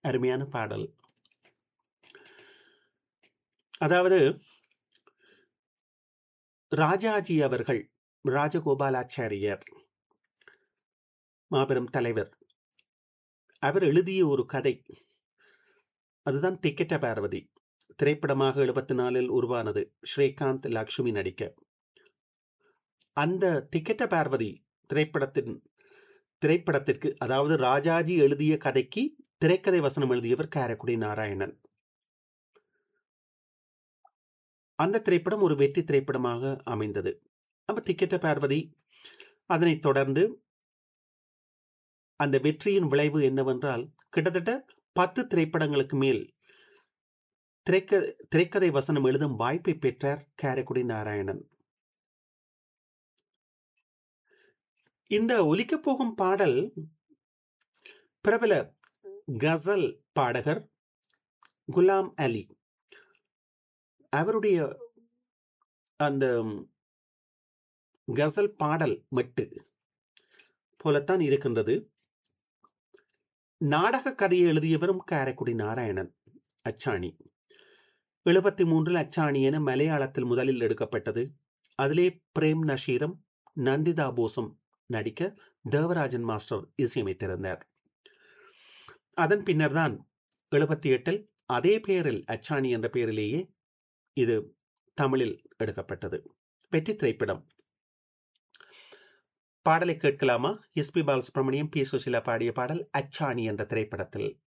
அருமையான பாடல் அதாவது ராஜாஜி அவர்கள் ராஜகோபாலாச்சாரியர் மாபெரும் தலைவர் அவர் எழுதிய ஒரு கதை அதுதான் திக்கெட்ட பார்வதி திரைப்படமாக எழுபத்தி நாலில் உருவானது ஸ்ரீகாந்த் லக்ஷ்மி நடிக்க அந்த திக்கெட்ட பார்வதி திரைப்படத்தின் திரைப்படத்திற்கு அதாவது ராஜாஜி எழுதிய கதைக்கு திரைக்கதை வசனம் எழுதியவர் காரக்குடி நாராயணன் அந்த திரைப்படம் ஒரு வெற்றி திரைப்படமாக அமைந்தது அப்ப திக்கெட்ட பார்வதி அதனைத் தொடர்ந்து அந்த வெற்றியின் விளைவு என்னவென்றால் கிட்டத்தட்ட பத்து திரைப்படங்களுக்கு மேல் திரைக்க திரைக்கதை வசனம் எழுதும் வாய்ப்பை பெற்றார் காரைக்குடி நாராயணன் இந்த ஒலிக்கப் போகும் பாடல் பிரபல கசல் பாடகர் குலாம் அலி அவருடைய அந்த கசல் பாடல் மட்டு போலத்தான் இருக்கின்றது நாடக கதையை எழுதியவரும் காரைக்குடி நாராயணன் அச்சாணி எழுபத்தி மூன்றில் அச்சாணி என மலையாளத்தில் முதலில் எடுக்கப்பட்டது அதிலே பிரேம் நஷீரம் நந்திதா போஸும் நடிக்க தேவராஜன் மாஸ்டர் இசையமைத்திருந்தார் அதன் பின்னர் தான் எழுபத்தி எட்டில் அதே பெயரில் அச்சாணி என்ற பெயரிலேயே இது தமிழில் எடுக்கப்பட்டது வெற்றி திரைப்படம் பாடலை கேட்கலாமா S P Balasubramaniam P Susheela பாடிய பாடல் அச்சாணி என்ற திரைப்படத்தில்